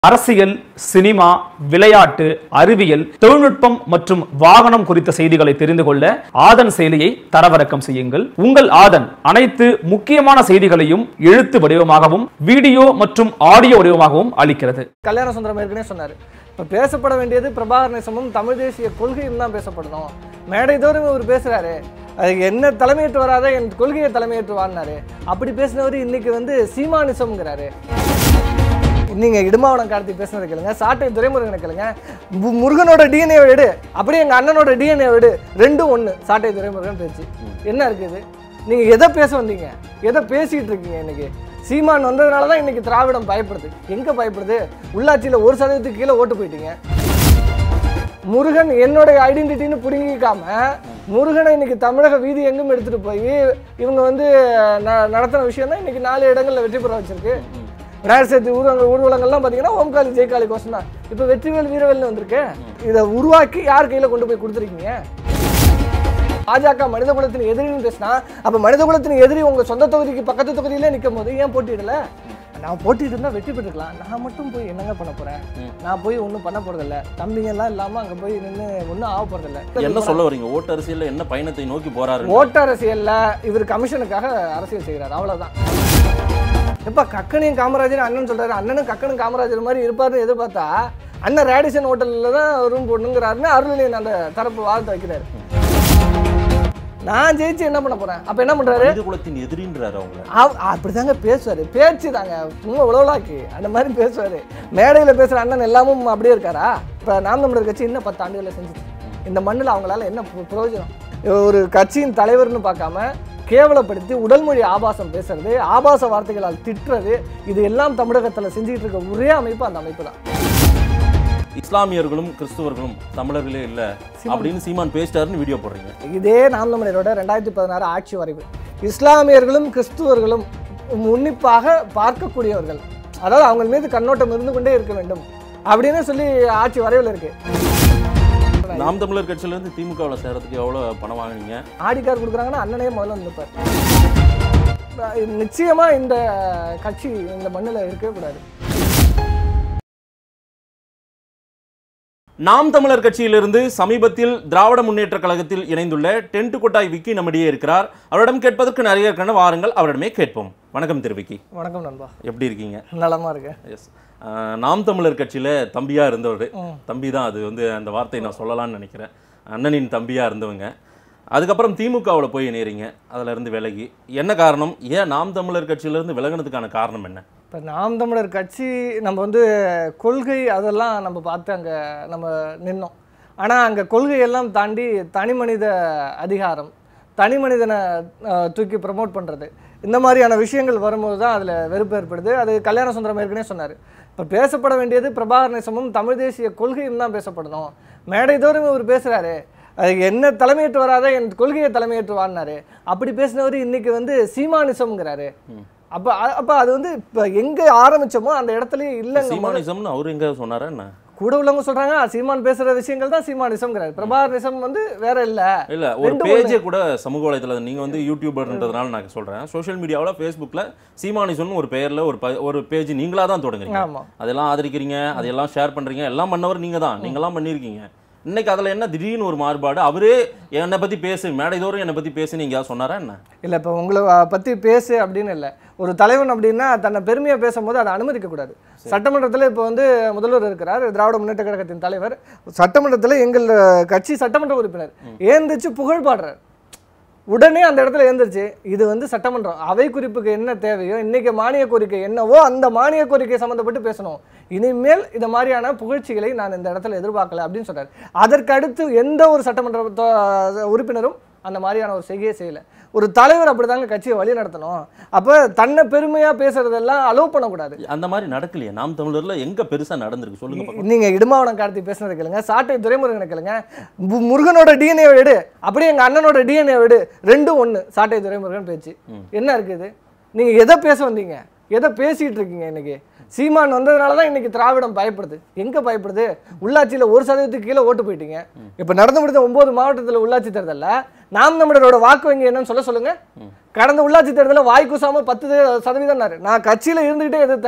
அரசியல் சினிமா விளையாட்டு அறிவியல் தொழில்நுட்பம் மற்றும் வாகனம் குறித்த செய்திகளை தெரிந்து கொள்ள ஆதன் செயலியை தரவிறக்கம் செய்யுங்கள் உங்கள் ஆதன் அனைத்து முக்கியமான செய்திகளையும் எழுத்து வடிவமாகவும் வீடியோ மற்றும் ஆடியோ வடிவமாகவும் அளிக்கிறது கல்யாண சுந்தரம் ஏற்கனவே சொன்னார் இப்போ பேசப்பட வேண்டியது பிரபாகர் நேசமும் தமிழ் தேசிய கொள்கையும் தான் பேசப்படணும் மேடை தோறும் இவர் பேசுறாரு அது என்ன தலைமையேற்று வராத என் கொள்கையை தலைமையேற்று வாழ்னாரு அப்படி பேசினவர் இன்னைக்கு வந்து சீமானிசம்ங்கிறாரு நீங்க இடுமாவனம் கார்த்தி பேசுனதை கேளுங்க சாட்டை துரைமுருகனை கேளுங்க மு- முருகனோட டிஎன்ஏ எடு அப்படியே எங்க அண்ணனோட டிஎன்ஏ எடு ரெண்டும் ஒண்ணு சாட்டை துரைமுருகன் பேச்சு என்ன இருக்குது நீங்க எதை பேச வந்தீங்க எதை பேசிட்டு இருக்கீங்க இன்னைக்கு சீமான் வந்ததுனால தான் இன்னைக்கு திராவிடம் பயப்படுது எங்க பயப்படுது உள்ளாட்சியில ஒரு சதவீதத்துக்கு கீழே ஓட்டு போயிட்டீங்க முருகன் என்னுடைய ஐடென்டிட்டின்னு புடுங்கிக்காம முருகனை இன்னைக்கு தமிழக வீதி எங்கும் எடுத்துட்டு போய் இவங்க வந்து ந- நடத்தின விஷயம் தான் இன்னைக்கு நாலு இடங்கள்ல வெற்றி பெற வச்சிருக்கு விநாயகர் சதுர்த்தி ஊர்வலங்கள் ஊர்வலங்கள்லாம் பார்த்தீங்கன்னா ஓம்காலி ஜெயகாலி கோஷம் தான் இப்போ வெற்றிவேல் வீரவேல்னு வந்திருக்கு இதை உருவாக்கி யார் கையில் கொண்டு போய் கொடுத்துருக்கீங்க பாஜக மனித குலத்தின் எதிரின்னு பேசினா அப்ப மனித குலத்தின் எதிரி உங்க சொந்த தொகுதிக்கு பக்கத்து தொகுதியிலே நிற்கும் போது ஏன் போட்டியிடல நான் போட்டிட்டு இருந்தா வெற்றி பெற்றுக்கலாம் நான் மட்டும் போய் என்னங்க பண்ண போறேன் நான் போய் ஒன்றும் பண்ண போறதில்ல தம்பிங்க எல்லாம் இல்லாம அங்க போய் நின்று ஒன்றும் ஆக போறதில்ல என்ன சொல்ல வரீங்க ஓட்டு அரசியல்ல என்ன பயணத்தை நோக்கி போறாரு ஓட்டு அரசியல்ல இவர் கமிஷனுக்காக அரசியல் செய்கிறார் அவ்வளவுதான் எப்ப கக்கனையும் காமராஜரும் அண்ணன் சொல்றாரு அண்ணனும் கக்கனும் காமராஜர் மாதிரி இருப்பாருன்னு எதிர்பார்த்தா அண்ணன் ரேடிசன் ஹோட்டல்ல தான் ரூம் போடணுங்கிறாருன்னு அருளியன் அந்த தரப்பு வாழ்த்து வைக்கிறாரு நான் ஜெயிச்சு என்ன பண்ண போறேன் அப்ப என்ன பண்றாரு மனித குலத்தின் எதிரின்றாரு அவங்க அவ- அப்படிதாங்க பேசுவாரு பேச்சு தாங்க சும்மா உழவலாக்கு அந்த மாதிரி பேசுவாரு மேடையில பேசுற அண்ணன் எல்லாமும் அப்படியே இருக்காரா இப்ப நாம் தமிழர் கட்சி இன்னும் பத்து ஆண்டுகளை செஞ்சுச்சு இந்த மண்ணுல அவங்களால என்ன பிர- பிரயோஜனம் ஒரு கட்சியின் தலைவர்னு பார்க்காம கேவலப்படுத்தி உடல்மொழி ஆபாசம் பேசுறது ஆபாச வார்த்தைகளால் திட்டுறது இது எல்லாம் தமிழகத்துல செஞ்சுக்கிட்டு இருக்க ஒரே அமைப்பு அந்த அமைப்பு தான் இஸ்லாமியர்களும் கிறிஸ்துவர்களும் தமிழர்களே இல்ல அப்படின்னு சீமான் பேசிட்டாருன்னு வீடியோ போடுறீங்க இதே நாம் தமிழரோட ரெண்டாயிரத்தி பதினாறு ஆட்சி வரைவு இஸ்லாமியர்களும் கிறிஸ்துவர்களும் உன்னிப்பாக பார்க்கக்கூடியவர்கள் அதாவது அவங்க மீது கண்ணோட்டம் இருந்து கொண்டே இருக்க வேண்டும் அப்படின்னு சொல்லி ஆட்சி வரைவில் இருக்கு நாம் தமிழர் கட்சியில இருந்து திமுகவில் சேரத்துக்கு எவ்வளவு பணம் வாங்குனீங்க ஆடி கார் கொடுக்குறாங்கன்னா அண்ணனே முதல்ல வந்து நிற்பார் நிச்சயமா இந்த கட்சி இந்த மண்ணில் இருக்கவே கூடாது நாம் தமிழர் கட்சியிலிருந்து சமீபத்தில் திராவிட முன்னேற்ற கழகத்தில் இணைந்துள்ள டென்ட் கொட்டாய் விக்கி நம்மிடையே இருக்கிறார் அவரிடம் கேட்பதற்கு நிறைய இருக்கின்றன வாருங்கள் அவரிடமே கேட்போம் வணக்கம் திரு விக்கி வணக்கம் நண்பா எப்படி இருக்கீங்க நலமா இருக்கேன் எஸ் நாம் தமிழர் கட்சியில தம்பியா இருந்தவர் தம்பி தான் அது வந்து அந்த வார்த்தையை நான் சொல்லலாம்னு நினைக்கிறேன் அண்ணனின் தம்பியா இருந்தவங்க அதுக்கப்புறம் திமுகவில் போய் இணையறீங்க அதுல இருந்து விலகி என்ன காரணம் ஏன் நாம் தமிழர் கட்சியில இருந்து விலகினதுக்கான காரணம் என்ன இப்போ நாம் தமிழர் கட்சி நம்ம வந்து கொள்கை அதெல்லாம் நம்ம பார்த்து அங்கே நம்ம நின்னோம் ஆனால் அங்கே கொள்கையெல்லாம் தாண்டி தனி மனித அதிகாரம் தனி மனிதனை அஹ், தூக்கி ப்ரமோட் பண்ணுறது இந்த மாதிரியான விஷயங்கள் வரும்போது தான் அதில் வெறுப்பு ஏற்படுது அது கல்யாண சுந்தரம் ஏற்கனவே சொன்னார் இப்போ பேசப்பட வேண்டியது பிரபாகர் நேசமும் தமிழ் தேசிய கொள்கையும் தான் பேசப்படணும் மேடை தோறும் இவர் பேசுகிறாரு அது என்ன தலைமையேற்று வராத என் கொள்கையை தலைமையேற்று வாழ்னாரு அப்படி பேசினவர் இன்னைக்கு வந்து சீமானிசம்ங்கிறாரு அப்ப அ- அப்ப அது வந்து இப்ப எங்க ஆரம்பிச்சோமோ அந்த இடத்துலயே இல்லைங்க சீமானிசம்னு அவர் எங்க சொன்னாரா என்ன கூட உள்ளவங்க சொல்றாங்க சீமான் பேசுற விஷயங்கள் தான் சீமானிசம்ங்கிறாரு பிரபாகரனிசம் வந்து வேற இல்ல இல்ல ஒரு ரெண்டு பேஜே கூட சமூக வலைதளம் நீங்க வந்து யூடியூபர்ன்றதுனால நான் சொல்றேன் சோஷியல் மீடியாவில் ஃபேஸ்புக்கில் சீமானிசம்னு ஒரு பெயர்ல ஒரு ப- ஒரு பேஜ் நீங்களா தான் தொடங்குறீங்க ஆமா அதெல்லாம் ஆதரிக்கிறீங்க அதெல்லாம் ஷேர் பண்றீங்க எல்லாம் பண்ணவர் நீங்க தான் நீங்களாம் பண்ணியிருக்கீங்க இன்னைக்கு அதுல என்ன திடீர்னு ஒரு மாறுபாடு அவரே என்னை பத்தி பேசு மேடைதோறும் என்னை பத்தி பேசு நீங்க சொன்னாரா என்ன இல்ல இப்ப உங்களை அஹ், பத்தி பேசு அப்படின்னு இல்ல ஒரு தலைவன் அப்படின்னா தன்னை பெருமையா பேசும்போது அதை அனுமதிக்க கூடாது சட்டமன்றத்துல இப்ப வந்து முதல்வர் இருக்கிறார் திராவிட முன்னேற்ற கழகத்தின் தலைவர் சட்டமன்றத்துல எங்கள் அஹ், கட்சி சட்டமன்ற உறுப்பினர் ஏந்திரிச்சு புகழ் பாடுறார் உடனே அந்த இடத்துல எழுந்திருச்சு இது வந்து சட்டமன்றம் அவை குறிப்புக்கு என்ன தேவையோ இன்னைக்கு மானிய கோரிக்கை என்னவோ அந்த மானிய கோரிக்கை சம்மந்தப்பட்டு பேசணும் இனிமேல் இந்த மாதிரியான புகழ்ச்சிகளை நான் இந்த இடத்துல எதிர்பார்க்கல அப்படின்னு சொல்றாரு அதற்கு அடுத்து எந்த ஒரு சட்டமன்ற தொ- உறுப்பினரும் அந்த மாதிரியான ஒரு செய்கையை செய்யல ஒரு தலைவர் அப்படிதாங்க கட்சியை வழி நடத்தணும் அப்ப தன்னை பெருமையா பேசுறதெல்லாம் அலோவ் பண்ணக்கூடாது அந்த மாதிரி நடக்கலையே நாம் தமிழர்ல எங்க பெருசா நடந்திருக்கு சொல்லுங்க பாப்போம். நீங்க இடுமாவனம் கார்த்தி பேசுனதை கேளுங்க சாட்டை துரைமுருகனை கேளுங்க மு- முருகனோட டிஎன்ஏ எடு அப்படியே எங்க அண்ணனோட டிஎன்ஏ எடு ரெண்டும் ஒண்ணு சாட்டை துரைமுருகன் பேச்சு என்ன இருக்குது நீங்க எதை பேச வந்தீங்க எதை பேசிட்டு இருக்கீங்க இன்னைக்கு சீமான் வந்ததுனால தான் இன்னைக்கு திராவிடம் பயப்படுது எங்க பயப்படுது உள்ளாட்சியில ஒரு சதவீதத்துக்கு கீழே ஓட்டு போயிட்டீங்க இப்ப நடந்து முடிந்த ஒன்பது மாவட்டத்துல உள்ளாட்சி தேர்தல்ல நாம் நம்மளோட வாக்கு வங்கி என்னன்னு சொல்ல சொல்லுங்க கடந்த உள்ளாட்சி தேர்தலில் வாய் கூசாம பத்து சதவீதம்னாரு நான் கட்சியில இருந்துகிட்டே எதிர்த்தேன்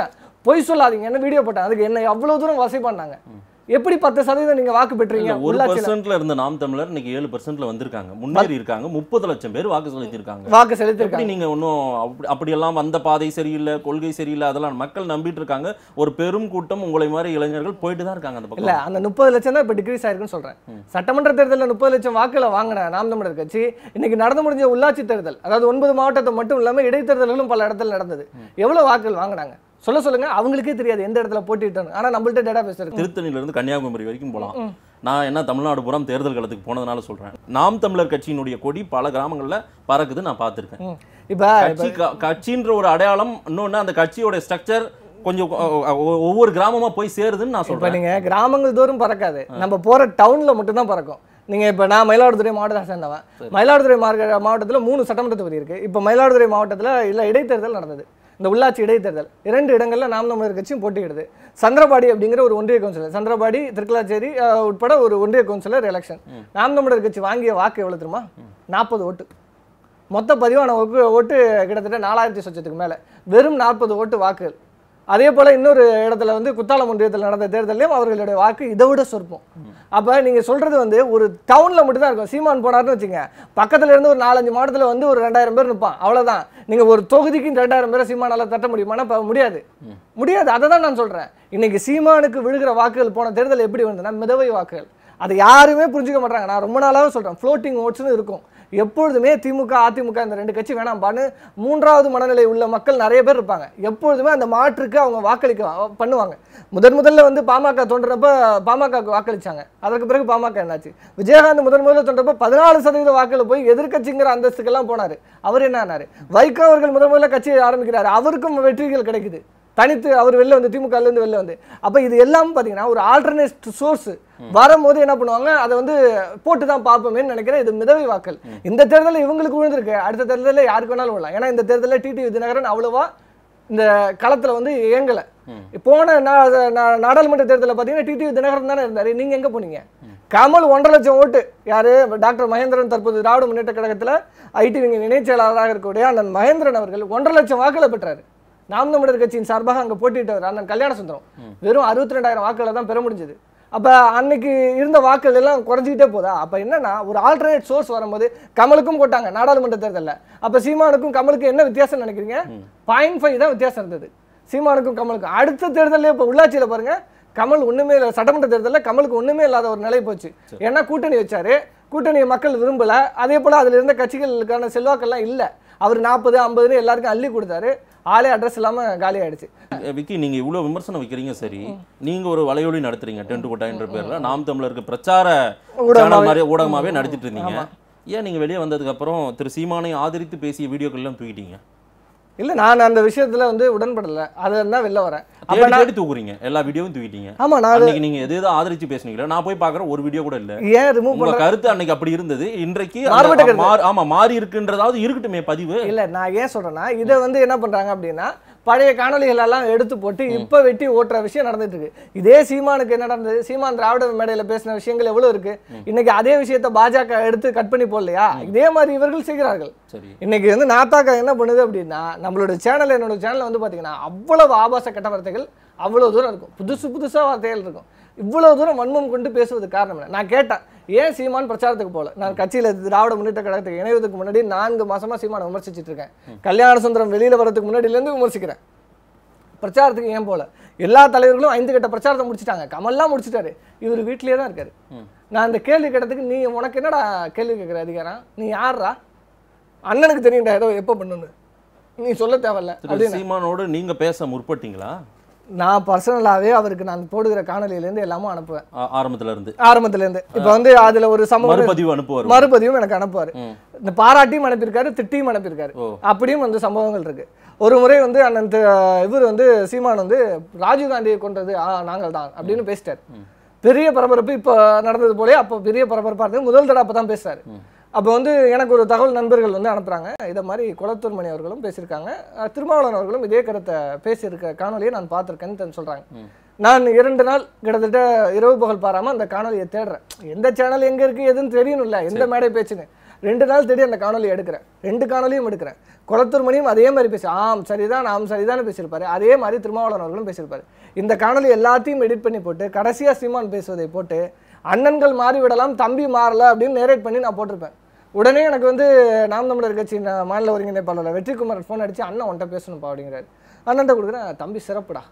பொய் சொல்லாதீங்கன்னு வீடியோ போட்டேன் அதுக்கு என்ன அவ்வளவு தூரம் வசதி பண்ணாங்க எப்படி பத்து சதவீதம் நீங்க வாக்கு பெற்றீங்க இல்ல, ஒரு உள்ளாட்சியில பர்சன்ட்ல இருந்த நாம் தமிழர் இன்னைக்கு ஏழு பர்சன்ட்ல வந்திருக்காங்க முன்னேறி இருக்காங்க முப்பது லட்சம் பேர் வாக்கு செலுத்தியிருக்காங்க வாக்கு எப்படி செலுத்திருக்காங்க நீங்க ஒன்றும் அப்படி அப்படியெல்லாம் வந்த பாதை சரியில்லை கொள்கை சரியில்லை அதெல்லாம் மக்கள் நம்பிட்டு இருக்காங்க ஒரு பெரும் கூட்டம் உங்களை மாதிரி இளைஞர்கள் போயிட்டு தான் இருக்காங்க அந்த இல்ல பக்கம் அந்த முப்பது லட்சம் தான் இப்ப டிகிரீஸ் ஆயிருக்குன்னு சொல்றேன் சட்டமன்ற தேர்தலில் முப்பது லட்சம் வாக்குகளை வாங்கின நாம் தமிழர் கட்சி இன்னைக்கு நடந்து முடிஞ்ச உள்ளாட்சி தேர்தல் அதாவது ஒன்பது மாவட்டத்தை மட்டும் இல்லாம இடைத்தேர்தல்களும் பல இடத்துல நடந்தது எவ்வளவு வாக்குகள் வாங்கினாங்க சொல்ல சொல்லுங்க அவங்களுக்கே தெரியாது எந்த இடத்துல போட்டிட்டாங்க ஆனா நம்மள்ட்ட டேட்டா பேஸ் இருக்கு திருத்தணில இருந்து கன்னியாகுமரி வரைக்கும் போகலாம் நான் என்ன தமிழ்நாடு புறம் தேர்தல் களத்துக்கு போனதுனால சொல்றேன் நாம் தமிழர் கட்சியினுடைய கொடி பல கிராமங்கள்ல பறக்குது நான் பார்த்திருக்கேன் ம். இப்ப கட்சி க- கட்சின்ற ஒரு அடையாளம் இன்னொன்னு அந்த கட்சியோட ஸ்ட்ரக்சர் கொஞ்சம் ஒ- ஒ- ஒவ்வொரு கிராமமா போய் சேருதுன்னு நான் இப்ப சொல்றேன் நீங்க கிராமங்கள் தோறும் பறக்காது நம்ம போற டவுன்ல மட்டும் தான் பறக்கும் நீங்க இப்ப நான் மயிலாடுதுறை மாவட்டத்தை சேர்ந்தவன் மயிலாடுதுறை மார்க்க மாவட்டத்துல மூணு சட்டமன்ற தொகுதி இருக்கு இப்ப மயிலாடுதுறை மாவட்டத்துல இல்ல இடைத்தேர்தல் நடந்தது இந்த உள்ளாட்சி இடைத்தேர்தல் இரண்டு இடங்கள்ல நாம் தமிழர் கட்சியும் போட்டியிடுது சந்திரபாடி அப்படிங்கிற ஒரு ஒன்றிய கவுன்சிலர் சந்திரபாடி திருக்கலாச்சேரி அஹ், உட்பட ஒரு ஒன்றிய கவுன்சிலர் எலெக்ஷன் நாம் தமிழர் கட்சி வாங்கிய வாக்கு எவ்வளவு தெரியுமா நாற்பது ஓட்டு மொத்த பதிவான ஓட்டு ஓட்டு கிட்டத்தட்ட நாலாயிரத்தி சொச்சத்துக்கு மேல வெறும் நாற்பது ஓட்டு வாக்குகள் அதே போல இன்னொரு இடத்துல வந்து குத்தாலம் ஒன்றியத்தில் நடந்த தேர்தலையும் அவர்களுடைய வாக்கு இதை விட சொற்பம் அப்ப நீங்க சொல்றது வந்து ஒரு டவுன்ல மட்டும் தான் இருக்கும் சீமான் போனார்னு வச்சுங்க பக்கத்துல இருந்து ஒரு நாலஞ்சு மாவட்டத்துல வந்து ஒரு ரெண்டாயிரம் பேர் நிற்பான் அவ்வளவுதான் நீங்க ஒரு தொகுதிக்கு ரெண்டாயிரம் பேரை சீமானால தட்ட முடியுமானா இப்ப முடியாது முடியாது அதை தான் நான் சொல்றேன் இன்னைக்கு சீமானுக்கு விழுகிற வாக்குகள் போன தேர்தல் எப்படி வந்ததுன்னா மிதவை வாக்குகள் அதை யாருமே புரிஞ்சுக்க மாட்டாங்க நான் ரொம்ப நாளாவே சொல்றேன் ஃப்ளோட்டிங் ஓட்ஸ்னு இருக்கும் எப்பொழுதுமே திமுக அதிமுக இந்த ரெண்டு கட்சி வேணாம்பான்னு மூன்றாவது மனநிலை உள்ள மக்கள் நிறைய பேர் இருப்பாங்க எப்பொழுதுமே அந்த மாற்றுக்கு அவங்க வாக்களிக்க பண்ணுவாங்க முதன் முதல்ல வந்து பாமக தோன்றப்ப பாமகவுக்கு வாக்களிச்சாங்க அதற்கு பிறகு பாமக என்னாச்சு விஜயகாந்த் முதன் முதல்ல தோன்றப்ப பதினாலு சதவீத வாக்குல போய் எதிர்க்கட்சிங்கிற அந்தஸ்துக்கெல்லாம் போனாரு அவர் என்ன ஆனாரு வைகோ அவர்கள் முதன் முதல்ல கட்சியை ஆரம்பிக்கிறாரு அவருக்கும் வெற்றிகள் கிடைக்குது தனித்து அவர் வெளில வந்து திமுக ல இருந்து வெளில வந்து அப்ப இது எல்லாம் பாத்தீங்கன்னா ஒரு ஆல்டர்னேட் சோர்ஸ் வரும்போது என்ன பண்ணுவாங்க அதை வந்து போட்டு தான் பார்ப்போமேன்னு நினைக்கிறேன் இது மிதவை வாக்கள் இந்த தேர்தலில் இவங்களுக்கு விழுந்திருக்கு அடுத்த தேர்தலில் யாருக்கு வேணாலும் விழலாம் ஏன்னா இந்த தேர்தலில் டிடி விதிநகரன் அவ்வளவா இந்த களத்துல வந்து இயங்கல போன நா- நா- நாடாளுமன்ற தேர்தலில் பார்த்தீங்கன்னா டிடி தினகரன் தானே இருந்தாரு நீங்க எங்க போனீங்க கமல் ஒன்றரை லட்சம் ஓட்டு யாரு டாக்டர் மகேந்திரன் தற்போது திராவிட முன்னேற்ற கழகத்துல ஐடி விங்க இணைச் செயலாளராக இருக்கக்கூடிய அண்ணன் மகேந்திரன் அவர்கள் ஒன்றரை லட்சம் வாக்குகளை பெற்றாரு நாம் தமிழர் கட்சியின் சார்பாக அங்க போட்டியிட்டவர் அண்ணன் கல்யாண சுந்தரம் வெறும் அறுபத்தி ரெண்டாயிரம் வாக்குகளை தான் பெற முடிஞ்சது அப்ப அன்னைக்கு இருந்த வாக்குகள் எல்லாம் குறைஞ்சிக்கிட்டே போதா அப்ப என்னன்னா ஒரு ஆல்டர்னேட் சோர்ஸ் வரும்போது கமலுக்கும் போட்டாங்க நாடாளுமன்ற தேர்தல்ல அப்ப சீமானுக்கும் கமலுக்கும் என்ன வித்தியாசம் நினைக்கிறீங்க பாயிண்ட் ஃபைவ் தான் வித்தியாசம் இருந்தது சீமானுக்கும் கமலுக்கும் அடுத்த தேர்தலில் இப்போ உள்ளாட்சியில பாருங்க கமல் ஒண்ணுமே இல்லை சட்டமன்ற தேர்தலில் கமலுக்கு ஒண்ணுமே இல்லாத ஒரு நிலை போச்சு ஏன்னா கூட்டணி வச்சாரு கூட்டணியை மக்கள் விரும்பல அதே போல அதுல இருந்த கட்சிகளுக்கான செல்வாக்கெல்லாம் இல்ல அவர் நாற்பது ஐம்பதுன்னு எல்லாருக்கும் அள்ளி கொடுத்தாரு ஆளே அட்ரஸ் இல்லாம காலி ஆயிடுச்சு அஹ் விக்கி நீங்க இவ்வளவு விமர்சனம் வைக்கிறீங்க சரி நீங்க ஒரு வலையொலி நடத்துறீங்க டென்ட் கொட்டாயின்ற பேர்ல நாம் தமிழருக்கு பிரச்சார சேனல் மாதிரி ஊடகமாவே நடத்திட்டு இருந்தீங்க ஏன் நீங்க வெளியே வந்ததுக்கு அப்புறம் திரு சீமானை ஆதரித்து பேசிய வீடியோக்கள் எல்லாம் தூக்கிட்டீங்க இல்ல நான் அந்த விஷயத்துல வந்து உடன்படல அதை தான் வெளில வரேன் அப்ப தேடி நான் தேடி தூக்குறீங்க எல்லா வீடியோவும் தூக்கிட்டீங்க ஆமா நான் அன்னைக்கு நீங்க எது எது ஆதரிச்சு பேசுனீங்களா நான் போய் பாக்குற ஒரு வீடியோ கூட இல்ல ஏன் ரிமூவ் உங்க பண்ற கருத்து அன்னைக்கு அப்படி இருந்தது இன்றைக்கு அந்த மாறுபட்ட கருத்து. மாறி- ஆமா மாறி இருக்குன்றதாவது இருக்கட்டுமே பதிவு இல்ல நான் ஏன் சொல்றேன்னா இதை வந்து என்ன பண்றாங்க அப்படின்னா பழைய காணொளிகள் எல்லாம் எடுத்து போட்டு இப்ப வெட்டி ஓட்டுற விஷயம் நடந்துட்டு இருக்கு இதே சீமானுக்கு என்ன நடந்தது சீமான் திராவிட மேடையில பேசின விஷயங்கள் எவ்வளவு இருக்கு இன்னைக்கு அதே விஷயத்த பாஜக எடுத்து கட் பண்ணி போடலையா இதே மாதிரி இவர்கள் செய்கிறார்கள் சரி இன்னைக்கு வந்து நாத்தாக்கா என்ன பண்ணுது அப்படின்னா நம்மளோட சேனல் என்னோட சேனல் வந்து பாத்தீங்கன்னா அவ்வளவு ஆபாச கெட்ட வார்த்தைகள் அவ்வளவு தூரம் இருக்கும் புதுசு புதுசா வார்த்தைகள் இருக்கும் இவ்வளவு தூரம் வன்மம் கொண்டு பேசுவது காரணம் என்ன நான் கேட்டேன் ஏன் சீமான் பிரச்சாரத்துக்கு போகல நான் கட்சியில திராவிட முன்னேற்ற கழகத்துக்கு இணைவதற்கு முன்னாடி நான்கு மாசமா சீமானை விமர்சிச்சிட்டு இருக்கேன் கல்யாண சுந்தரம் வெளியில வரதுக்கு முன்னாடில இருந்து விமர்சிக்கிறேன் பிரச்சாரத்துக்கு ஏன் போல எல்லா தலைவர்களும் ஐந்து கட்ட பிரச்சாரத்தை முடிச்சிட்டாங்க கமல்லாம் முடிச்சிட்டாரு இவர் வீட்டிலேயே தான் இருக்காரு நான் அந்த கேள்வி கேட்டதுக்கு நீ உனக்கு என்னடா கேள்வி கேட்குற அதிகாரம் நீ யார்ரா அண்ணனுக்கு தெரியும்டா ஏதோ எப்போ பண்ணணும்னு நீ சொல்ல தேவையில்ல திரு அப்படின்னு சீமானோடு நீங்க பேச முற்பட்டீங்களா நான் பர்சனலாவே அவருக்கு நான் போடுகிற காணொலியிலேருந்து எல்லாமும் அனுப்புவேன் ஆ- ஆரம்பத்துல இருந்து ஆரம்பத்துல இருந்து இப்போ வந்து அதுல ஒரு சம்பவம் மறுபதிவு அனுப்புவார் மறுபதிவும் எனக்கு அனுப்புவார் ம். இந்த பாராட்டியும் அனுப்பியிருக்காரு திட்டியும் அனுப்பியிருக்காரு ஓ. அப்படியும் வந்து சம்பவங்கள் இருக்கு ஒரு முறை வந்து அண்ணன் தி- இவர் வந்து சீமான் வந்து ராஜீவ்காந்தியை கொன்றது ஆ நாங்கள் தான் அப்படின்னு பேசிட்டார் பெரிய பரபரப்பு இப்போ நடந்தது போலே அப்போ பெரிய பரபரப்பாக இருந்தது முதல் தடவை அப்போ தான் பேசுறாரு அப்போ வந்து எனக்கு ஒரு தகவல் நண்பர்கள் வந்து அனுப்புறாங்க இதை மாதிரி குளத்தூர் மணி அவர்களும் பேசியிருக்காங்க அஹ் திருமாவளவன் அவர்களும் இதே கருத்தை பேசியிருக்க காணொலியை நான் பார்த்துருக்கேன்னு சொல்றாங்க நான் இரண்டு நாள் கிட்டத்தட்ட இரவு பகல் பாராம அந்த காணொலியை தேடுறேன் எந்த சேனல் எங்க இருக்கு எதுன்னு தெரியணும்ல எந்த மேடை பேச்சுன்னு ரெண்டு நாள் தேடி அந்த காணொலி எடுக்கிறேன் ரெண்டு காணொலியும் எடுக்கிறேன் குளத்தூர் மணியும் அதே மாதிரி பேசி ஆம் சரிதான் ஆம் சரிதான் பேசியிருப்பாரு அதே மாதிரி திருமாவளவன் அவர்களும் பேசியிருப்பாரு இந்த காணொலி எல்லாத்தையும் எடிட் பண்ணி போட்டு கடைசியாக சீமான் பேசுவதை போட்டு அண்ணன்கள் மாறிவிடலாம் தம்பி மாறல அப்படின்னு நேரேட் பண்ணி நான் போட்டிருப்பேன் உடனே எனக்கு வந்து நாம் தமிழர் கட்சி மாநில ஒருங்கிணைப்பாளர் வெற்றிக்குமார் ஃபோன் அடிச்சு அண்ணன் உன்ட்ட பேசணும்ப்பா அப்படிங்கிறாரு அண்ணன்ட்ட கொடுக்குறேன் தம்பி சிறப்புடா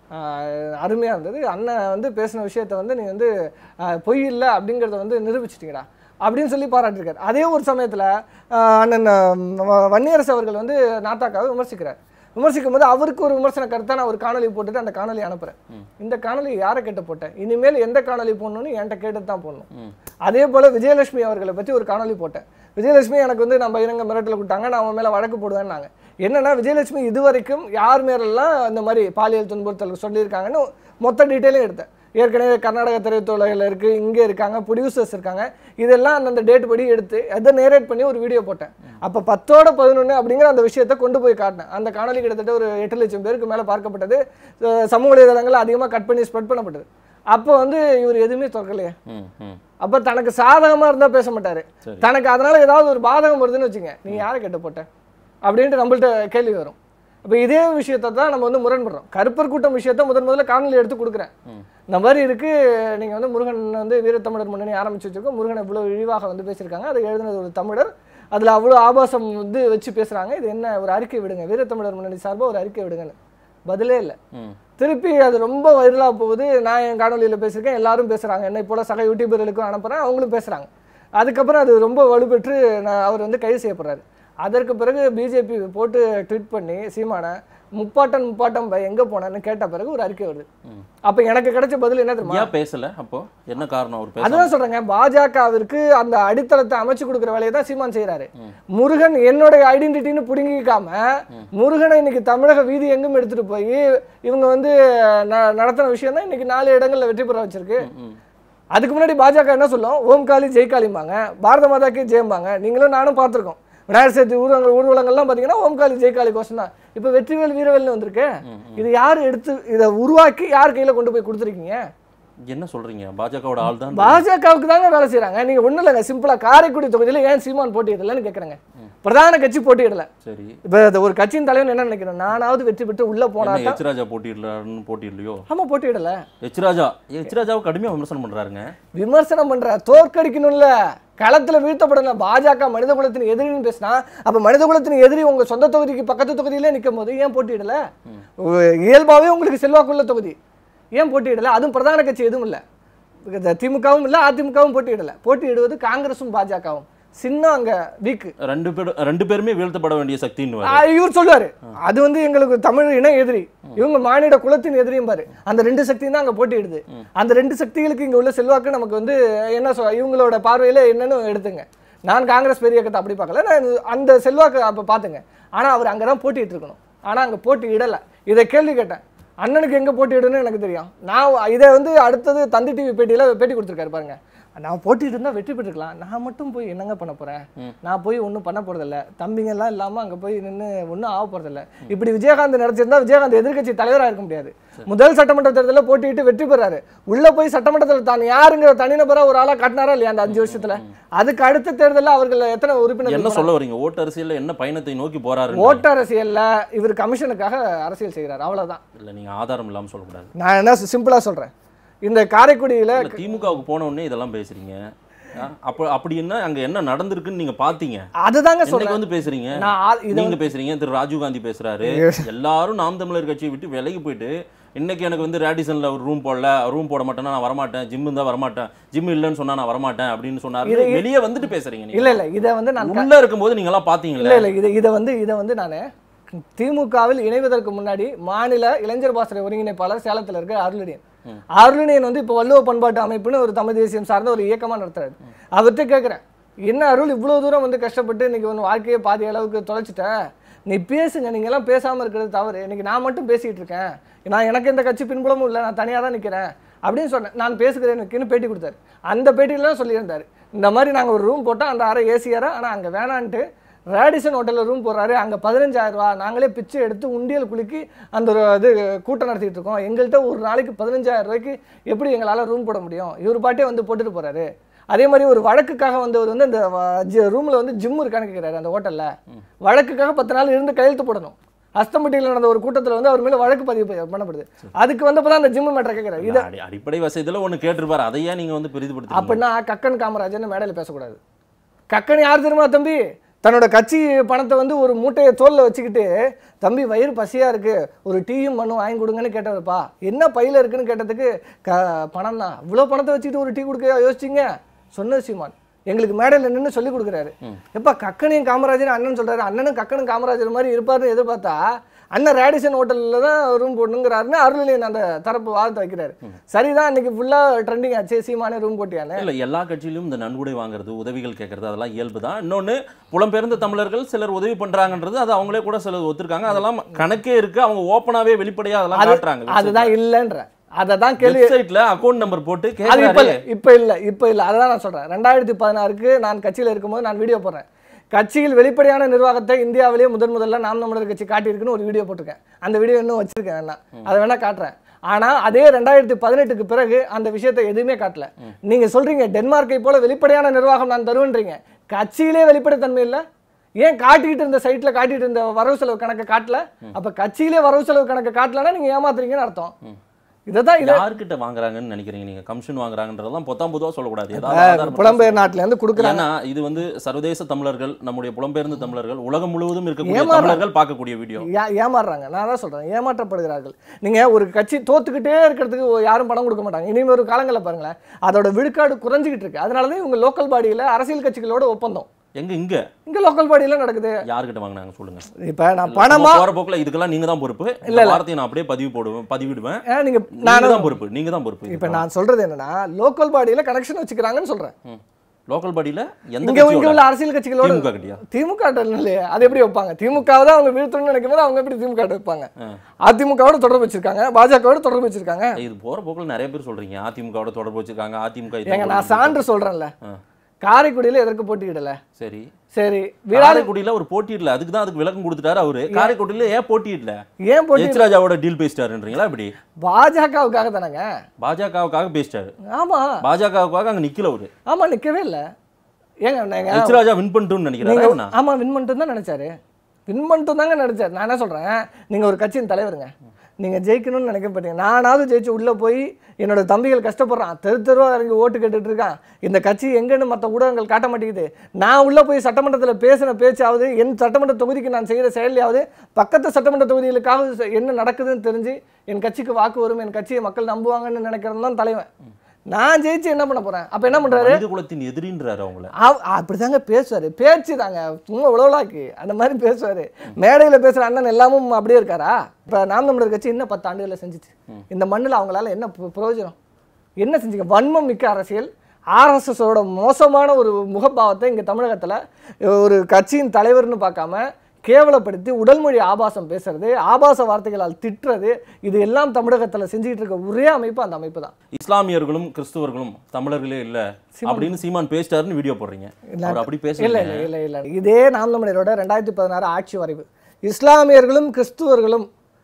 ஆஹ் அருமையா இருந்தது அண்ணன் வந்து பேசின விஷயத்த வந்து நீ வந்து ஆஹ் பொய் இல்லை அப்படிங்கிறத வந்து நிரூபிச்சிட்டீங்கடா அப்படின்னு சொல்லி பாராட்டியிருக்காரு அதே ஒரு சமயத்தில் அண்ணன் ஆஹ் வன்னியரசு அவர்கள் வந்து நாத்தாக்காவை விமர்சிக்கிறார் விமர்சிக்கும் போது அவருக்கு ஒரு விமர்சன கருத்தை நான் ஒரு காணொலி போட்டுட்டு அந்த காணொலி அனுப்புறேன் இந்த காணொலி யாரை கேட்ட போட்டேன் இனிமேல் எந்த காணொலி போடணும்னு என்கிட்ட கேட்டு தான் போடணும் அதே போல விஜயலட்சுமி அவர்களை பற்றி ஒரு காணொலி போட்டேன் விஜயலட்சுமி எனக்கு வந்து நம்ம இறங்க மிரட்டல் கொடுத்தாங்க நான் அவன் மேலே வழக்கு போடுவேன்னாங்க என்னன்னா விஜயலட்சுமி இதுவரைக்கும் யார் மேலெல்லாம் இந்த மாதிரி பாலியல் துன்புறுத்தல் சொல்லியிருக்காங்கன்னு மொத்த டீட்டெயிலும் எடுத்தேன் ஏற்கனவே கர்நாடக திரைத்துறையில் இருக்குது இங்கே இருக்காங்க ப்ரொடியூசர்ஸ் இருக்காங்க இதெல்லாம் அந்தந்த டேட் படி எடுத்து அதை நேரேட் பண்ணி ஒரு வீடியோ போட்டேன் அப்போ பத்தோட பதினொன்று அப்படிங்கிற அந்த விஷயத்தை கொண்டு போய் காட்டினேன் அந்த காணொலி கிட்டத்தட்ட ஒரு எட்டு லட்சம் பேருக்கு மேலே பார்க்கப்பட்டது அஹ் சமூக வலைதளங்கள் அதிகமாக கட் பண்ணி ஸ்ப்ரெட் பண்ணப்பட்டது அப்போ வந்து இவர் எதுவுமே திறக்கலையே ம் ம் அப்போ தனக்கு சாதகமாக இருந்தால் பேச மாட்டார் சரி. தனக்கு அதனால ஏதாவது ஒரு பாதகம் வருதுன்னு வச்சுங்க நீ யாரை கெட்ட போட்ட அப்படின்ட்டு நம்மள்ட்ட கேள்வி வரும் இப்போ இதே விஷயத்தை தான் நம்ம வந்து முரண்படுறோம் கருப்பர் கூட்டம் விஷயத்த முதன் முதல்ல காணொலி எடுத்து கொடுக்குறேன் இந்த மாதிரி இருக்கு நீங்க வந்து முருகன் வந்து வீரத்தமிழர் முன்னணி ஆரம்பிச்சு வச்சிருக்கோம் முருகன் இவ்வளோ இழிவாக வந்து பேசியிருக்காங்க அதை எழுதினது ஒரு தமிழர் அதுல அவ்வளோ ஆபாசம் வந்து வச்சு பேசுறாங்க இது என்ன ஒரு அறிக்கை விடுங்க வீரத்தமிழர் முன்னணி சார்பாக ஒரு அறிக்கை விடுங்கன்னு பதிலே இல்லை ம் திருப்பி அது ரொம்ப வைரலாக போகுது நான் என் காணொலியில் பேசியிருக்கேன் எல்லாரும் பேசுகிறாங்க என்னை போல சக யூடியூபர்களுக்கும் அனுப்புகிறேன் அவங்களும் பேசுகிறாங்க அதுக்கப்புறம் அது ரொம்ப வலுப்பெற்று நான் அவர் வந்து கைது செய்யப்படுறாரு அதற்கு பிறகு பிஜேபி போட்டு ட்வீட் பண்ணி சீமானை முப்பாட்டன் முப்பாட்டம் பை எங்கே போனேன்னு கேட்ட பிறகு ஒரு அறிக்கை வருது அப்போ எனக்கு கிடைச்ச பதில் என்ன தெரியுமா ஏன் பேசல அப்போ என்ன காரணம் அவர் பேச அதுதான் சொல்றேங்க பாஜகவிற்கு அந்த அடித்தளத்தை அமைச்சு கொடுக்குற வேலையை தான் சீமான் செய்யறாரு முருகன் என்னுடைய ஐடென்டிட்டின்னு புடுங்கிக்காம முருகனை இன்னைக்கு தமிழக வீதி எங்கும் எடுத்துட்டு போய் இவங்க வந்து ந- நடத்தின விஷயம் தான் இன்னைக்கு நாலு இடங்கள்ல வெற்றி பெற வச்சிருக்கு அதுக்கு முன்னாடி பாஜக என்ன சொல்லும் ஓம் காளி ஜெய் காளிம்பாங்க பாரத மாதாக்கே ஜெயம்பாங்க நீங்களும் நானும் பார்த்துருக்கோம் விநாயகர் சதுர்த்தி ஊர்வலங்கள் ஊர்வலங்கள்லாம் பார்த்தீங்கன்னா ஓம் காளி ஜெய் காளி கோஷம் தான் இப்போ வெற்றிவேல் வீரவேல்னு வந்திருக்கு இது யார் எடுத்து இதை உருவாக்கி யார் கையில கொண்டு போய் கொடுத்துருக்கீங்க என்ன சொல்றீங்க பாஜகவோட ஆள் தான் பாஜகவுக்கு தாங்க வேலை செய்றாங்க நீங்க ஒண்ணும் இல்லைங்க சிம்பிளா காரைக்குடி தொகுதியில ஏன் சீமான் போட்டியிடலன்னு கேக்குறேங்க பிரதான கட்சி போட்டியிடல சரி இப்ப இந்த ஒரு கட்சியின் தலைவன் என்ன நினைக்கிறேன் நானாவது வெற்றி பெற்று உள்ள போனா என்ன எச் ராஜா போட்டியிடலான்னு போட்டியிடலையோ ஆமா போட்டியிடல எச் ராஜா எச் ராஜாவை கடுமையா விமர்சனம் பண்றாருங்க விமர்சனம் பண்ற தோற்கடிக்கணும்ல களத்துல வீழ்த்தப்படணும் பாஜக மனித குலத்தின் எதிரின்னு பேசினா அப்ப மனித குலத்தின் எதிரி உங்க சொந்த தொகுதிக்கு பக்கத்து தொகுதியிலே நிற்கும் போது ஏன் போட்டியிடல இயல்பாவே உங்களுக்கு செல்வாக்குள்ள தொகுதி ஏன் போட்டியிடல அதுவும் பிரதான கட்சி எதுவும் இல்ல இந்த திமுகவும் இல்ல அதிமுகவும் போட்டியிடல போட்டியிடுவது காங்கிரஸும் பாஜகவும் சின்னம் அங்க வீக்கு ரெண்டு பேரும் ரெண்டு பேருமே வீழ்த்தப்பட வேண்டிய சக்தின்னு ஆ, இவர் சொல்லுவாரு அது வந்து எங்களுக்கு தமிழ் இன எதிரி இவங்க மானிட குலத்தின் எதிரியும் பாரு அந்த ரெண்டு சக்தியும் தான் அங்க போட்டியிடுது அந்த ரெண்டு சக்திகளுக்கு இங்க உள்ள செல்வாக்கு நமக்கு வந்து என்ன சொல் இவங்களோட பார்வையில என்னன்னு எடுத்துங்க நான் காங்கிரஸ் பெரிய இயக்கத்தை அப்படி பார்க்கல நான் அந்த செல்வாக்கு அப்ப பாத்துங்க ஆனா அவர் அங்கதான் போட்டிட்டு இருக்கணும் ஆனா அங்க போட்டி இடல இதை கேள்வி கேட்டேன் அண்ணனுக்கு எங்க போட்டியிடுன்னு எனக்கு தெரியும் நான் இதை வந்து அடுத்தது தந்தி டிவி பேட்டியில பேட்டி கொடுத்துருக்காரு பாருங்க நான் போட்டிட்டு இருந்தா வெற்றி பெற்றுக்கலாம் நான் மட்டும் போய் என்னங்க பண்ண போறேன் நான் போய் ஒன்றும் பண்ண போறதில்ல தம்பிங்க எல்லாம் இல்லாம அங்க போய் நின்று ஒன்றும் ஆக போறதில்ல இப்படி விஜயகாந்த் நடத்திருந்தா விஜயகாந்த் எதிர்க்கட்சி தலைவரா இருக்க முடியாது முதல் சட்டமன்ற தேர்தலில் போட்டியிட்டு வெற்றி பெறாரு உள்ள போய் சட்டமன்றத்தில் தான் யாருங்கிற தனிநபரா ஒரு ஆளா காட்டினாரா இல்லையா அந்த அஞ்சு வருஷத்துல அதுக்கு அடுத்த தேர்தலில் அவர்கள் எத்தனை என்ன உறுப்பினர் சொல்ல வரீங்க ஓட்டு அரசியல்ல என்ன பயணத்தை நோக்கி போறாரு ஓட்டு அரசியல்ல இவர் கமிஷனுக்காக அரசியல் செய்கிறார் அவ்வளவுதான் இல்ல நீங்க ஆதாரம் இல்லாம சொல்லக்கூடாது நான் என்ன சிம்பிளா சொல்றேன் இந்த காரைக்குடியில இல்ல, திமுகவுக்கு போன உடனே இதெல்லாம் பேசுறீங்க ஆ, அப்ப அப்படி என்ன அங்க என்ன நடந்திருக்குன்னு நீங்க பாத்தீங்க அதுதாங்க இன்னைக்கு சொல்றேன் வந்து பேசுறீங்க நான் ஆ- இதை நீங்க பேசுறீங்க திரு ராஜீவ் காந்தி பேசுறாரு எல்லாரும் நாம் தமிழர் கட்சியை விட்டு விலகி போயிட்டு இன்னைக்கு எனக்கு வந்து ரேடிசன்ல ஒரு ரூம் போடல ரூம் போட மாட்டேன்னா நான் வரமாட்டேன் ஜிம் இருந்தா வரமாட்டேன் ஜிம் இல்லைன்னு சொன்னா நான் வரமாட்டேன் அப்படின்னு சொன்னாரு இது- வெளியே வந்துட்டு பேசுறீங்க நீங்க இல்ல இல்ல இதை வந்து நான் க- உள்ள இருக்கும்போது நீங்க எல்லாம் பாத்தீங்கல்ல இல்ல இல்ல இதை இதை வந்து இதை வந்து நான் திமுகவில் இணைவதற்கு முன்னாடி மாநில இளைஞர் பாசறை ஒருங்கிணைப்பாளர் சேலத்துல இருக்க அருளடியன் அருளடியன் வந்து இப்போ வள்ளுவ பண்பாட்டு அமைப்புன்னு ஒரு தமிழ் தேசியம் சார்ந்த ஒரு இயக்கமா நடத்துறாரு அவர்கிட்ட கேட்குறேன் என்ன அருள் இவ்வளவு தூரம் வந்து கஷ்டப்பட்டு இன்னைக்கு ஒன்று வாழ்க்கையை பாதி அளவுக்கு தொலைச்சிட்ட நீ பேசுங்க நீங்க எல்லாம் பேசாம இருக்கிறது தவறு இன்னைக்கு நான் மட்டும் பேசிட்டு இருக்கேன் நான் எனக்கு எந்த கட்சி பின்புலமும் இல்லை நான் தனியா தான் நிக்கிறேன் அப்படின்னு சொன்னேன் நான் பேசுகிறேன்னு பேட்டி கொடுத்தாரு அந்த பேட்டியில தான் சொல்லியிருந்தாரு இந்த மாதிரி நாங்க ஒரு ரூம் போட்டோம் அந்த அறை ஏசி அறை ஆனா அங்க வேணான்ட்டு ரேடிசன் ஹோட்டலில் ரூம் போடுறாரு அங்கே பதினஞ்சாயிரம் ரூபா நாங்களே பிச்சை எடுத்து உண்டியல் குலுக்கி அந்த ஒரு இது கூட்டம் நடத்திட்டு இருக்கோம் எங்கள்கிட்ட ஒரு நாளைக்கு பதினஞ்சாயிரம் ரூபாய்க்கு எப்படி எங்களால் ரூம் போட முடியும் இவர் பாட்டே வந்து போட்டுட்டு போறாரு அதே மாதிரி ஒரு வழக்குக்காக வந்தவர் வந்து அந்த ரூம்ல வந்து ஜிம் இருக்கான்னு கேட்கிறாரு அந்த ஹோட்டல்ல வழக்குக்காக பத்து நாள் இருந்து கையெழுத்து போடணும் அஸ்தம்பட்டியில் நடந்த ஒரு கூட்டத்துல வந்து அவர் மேல வழக்கு பதிவு ப- பண்ணப்படுது அதுக்கு வந்தப்பதான் அந்த ஜிம் மேட்டரை கேட்கிறாரு இது அடி- அடிப்படை வசதியில ஒண்ணு கேட்டிருப்பாரு அதையே நீங்க வந்து பெரிதுபடுத்தி அப்படின்னா கக்கன் காமராஜன் மேடையில் பேசக்கூடாது கக்கன் யார் தெரியுமா தம்பி தன்னோட கட்சி பணத்தை வந்து ஒரு மூட்டையை தோல்ல வச்சுக்கிட்டு தம்பி வயிறு பசியா இருக்கு ஒரு டீயும் மண்ணும் வாங்கி கொடுங்கன்னு கேட்டவருப்பா என்ன பையில இருக்குன்னு கேட்டதுக்கு க பணம் தான் இவ்வளோ பணத்தை வச்சுக்கிட்டு ஒரு டீ கொடுக்க யோசிச்சிங்க சொன்ன சீமான் எங்களுக்கு மேடையில் நின்று சொல்லி கொடுக்குறாரு எப்பா கக்கனையும் காமராஜரும் அண்ணன் சொல்றாரு அண்ணனும் கக்கனும் காமராஜர் மாதிரி இருப்பாருன்னு எதிர்பார்த்தா அண்ணன் ரேடிசன் ஹோட்டலில் தான் ரூம் போடணுங்கிறாருன்னு அருளியன் அந்த தரப்பு வாதத்தை வைக்கிறாரு சரிதான் இன்னைக்கு ஃபுல்லாக ட்ரெண்டிங் ஆச்சு சீமானே ரூம் போட்டியானே இல்ல எல்லா கட்சியிலும் இந்த நன்கொடை வாங்குறது உதவிகள் கேட்கறது அதெல்லாம் இயல்பு தான் இன்னொன்னு புலம்பெயர்ந்த தமிழர்கள் சிலர் உதவி பண்றாங்கன்றது அது அவங்களே கூட சிலர் ஒத்துருக்காங்க அதெல்லாம் கணக்கே இருக்கு அவங்க ஓப்பனாவே வெளிப்படையா அதெல்லாம் அது- காட்டுறாங்க அதுதான் இல்லைன்ற அதை தான் கேள்வி வெப்சைட்ல அக்கௌண்ட் நம்பர் போட்டு அது இப்ப கேட்கறாரு இல்ல இப்ப இல்ல இப்ப இல்ல அதான் நான் சொல்றேன் ரெண்டாயிரத்தி பதினாறுக்கு நான் கட்சியில இருக்கும்போது நான் வீடியோ போடுறேன் கட்சியில் வெளிப்படையான நிர்வாகத்தை இந்தியாவிலேயே முதன் முதல்ல நாம் தமிழர் கட்சி காட்டியிருக்குன்னு ஒரு வீடியோ போட்டிருக்கேன் அந்த வீடியோ இன்னும் வச்சிருக்கேன் வேணா அதை வேணா காட்டுறேன் ஆனா அதே ரெண்டாயிரத்தி பதினெட்டுக்கு பிறகு அந்த விஷயத்தை எதுவுமே காட்டல நீங்க சொல்றீங்க டென்மார்க்கை போல வெளிப்படையான நிர்வாகம் நான் தருவேன்றீங்க கட்சியிலே வெளிப்படைத்தன்மை இல்ல ஏன் காட்டிக்கிட்டு இருந்த சைட்ல காட்டிட்டு இருந்த வரவு செலவு கணக்கை காட்டல அப்ப கட்சியிலே வரவு செலவு கணக்கை காட்டலன்னா நீங்க ஏமாத்துறீங்கன்னு அர்த்தம் இதை தான் இதை யார்கிட்ட வாங்குறாங்கன்னு நினைக்கிறீங்க நீங்க கமிஷன் வாங்குறாங்கன்றதெல்லாம் பொத்தாம் பொதுவா சொல்லக்கூடாது ஏதாவது ஆதாரம் புலம்பெயர் நாட்டுல இருந்து கொடுக்குறாங்க ஏன்னா இது வந்து சர்வதேச தமிழர்கள் நம்முடைய புலம்பெயர்ந்த தமிழர்கள் உலகம் முழுவதும் இருக்கக்கூடிய ஏமாறுறாங்க. தமிழர்கள் பார்க்கக்கூடிய வீடியோ ஏ- ஏமாறுறாங்க நான் தான் சொல்றேன் ஏமாற்றப்படுகிறார்கள் நீங்க ஒரு கட்சி தோத்துக்கிட்டே இருக்கிறதுக்கு ஒ- யாரும் பணம் கொடுக்க மாட்டாங்க இனிமே ஒரு காலங்களில் பாருங்களேன் அதோட விழுக்காடு குறைஞ்சிக்கிட்டு இருக்கு அதனால தான் இவங்க லோக்கல் பாடியில அரசியல் கட்சிகளோட ஒப்பந்தம் எங்க இங்க இங்க லோக்கல் பாடியில நடக்குது யார்கிட்ட வாங்குனாங்க சொல்லுங்க இப்ப நான் பணமா போற போக்குல இதுக்கெல்லாம் நீங்க தான் பொறுப்பு இல்ல வார்த்தையை நான் அப்படியே பதிவு போடுவேன் பதிவிடுவேன் ஏன் நீங்க நீங்க நான் தான் பொறுப்பு நீங்க தான் பொறுப்பு இப்ப நான் சொல்றது என்னன்னா லோக்கல் பாடியில கனெக்ஷன் வச்சுக்கிறாங்கன்னு சொல்றேன் லோக்கல் பாடியில எந்த இங்க இங்க கட்சியோட உள்ள அரசியல் கட்சிகளோட திமுக கட்டியா திமுக இல்லையே அது எப்படி வைப்பாங்க திமுக தான் அவங்க வீழ்த்தணும்னு நினைக்கும் போது அவங்க எப்படி திமுக வைப்பாங்க அதிமுகவோட தொடர்பு வச்சிருக்காங்க பாஜகவோட தொடர்பு வச்சிருக்காங்க இது போற போக்குல நிறைய பேர் சொல்றீங்க அதிமுகவோட தொடர்பு வச்சிருக்காங்க அதிமுக இது ஏங்க நான் தொடர்பு சான்று சொல்றேன்ல ஆ. காரைக்குடியில எதற்கு போட்டியிடல சரி சரி விராட காரைக்குடியில ஒரு போட்டியிடல அதுக்கு தான் அதுக்கு விளக்கம் கொடுத்துட்டாரு அவரு காரைக்குடியில ஏன் போட்டியிடல ஏன் போட்டி எச் ராஜாவோட டீல் பேசிட்டாருன்றீங்களா இப்படி பாஜகவுக்காக தானேங்க பாஜகவுக்காக பேசிட்டாரு ஆமா பாஜகவுக்காக அங்க நிக்கல அவரு ஆமா நிக்கவே இல்ல ஏங்க நீங்க எச் ராஜா வின் பண்ணிட்டுன்னு நினைக்கிறாரு நீங்க அவனா? ஆமா வின் பண்ணிட்டு தான் நினைச்சாரு வின் பண்ணிட்டு தாங்க நினைச்சாரு நான் என்ன சொல்றேன் நீங்க ஒரு கட்சியின் தலைவருங்க நீங்க ஜெயிக்கணும்னு நினைக்க மாட்டீங்க நானாவது ஜெயிச்சு உள்ள போய் என்னோட தம்பிகள் கஷ்டப்படுறான் தெரு தெருவா இறங்கி ஓட்டு கேட்டுட்டு இருக்கான் இந்த கட்சி எங்கன்னு மற்ற ஊடகங்கள் காட்ட மாட்டேங்குது நான் உள்ள போய் சட்டமன்றத்துல பேசின பேச்சாவது என் சட்டமன்ற தொகுதிக்கு நான் செய்யற செயலையாவது பக்கத்து சட்டமன்ற தொகுதிகளுக்காக என்ன நடக்குதுன்னு தெரிஞ்சு என் கட்சிக்கு வாக்கு வரும் என் கட்சியை மக்கள் நம்புவாங்கன்னு நினைக்கிறது தான் தலைவன் நான் ஜெயிச்சு என்ன பண்ண போறேன் அப்ப என்ன பண்றாரு மனித குலத்தின் எதிரின்றாரு அவங்கள அவ- அப்படிதாங்க பேசுவாரு பேச்சு தாங்க சும்மா உழவலாக்கு அந்த மாதிரி பேசுவாரு மேடையில பேசுற அண்ணன் எல்லாமும் அப்படியே இருக்காரா இப்ப நாம் தமிழர் கட்சி இன்னும் பத்து ஆண்டுகளை செஞ்சுச்சு இந்த மண்ணுல அவங்களால என்ன பிர- பிரயோஜனம் என்ன செஞ்சீங்க வன்மம் மிக்க அரசியல் ஆர்எஸ்எஸோட மோசமான ஒரு முகபாவத்தை இங்க தமிழகத்துல ஒரு கட்சியின் தலைவர்னு பார்க்காம கேவலப்படுத்தி உடல்மொழி ஆபாசம் பேசுறது ஆபாச வார்த்தைகளால் திட்டுறது இது எல்லாம் தமிழகத்துல செஞ்சுக்கிட்டு இருக்க ஒரே அமைப்பு அந்த அமைப்பு தான் இஸ்லாமியர்களும் கிறிஸ்துவர்களும் தமிழர்களே இல்ல அப்படின்னு சீமான் பேசிட்டாருன்னு வீடியோ போடுறீங்க அவர் அப்படி இல்ல பேசல இல்ல இல்ல இல்ல இதே நாம் தமிழரோட ரெண்டாயிரத்தி பதினாறு ஆட்சி வரைவு இஸ்லாமியர்களும் கிறிஸ்துவர்களும்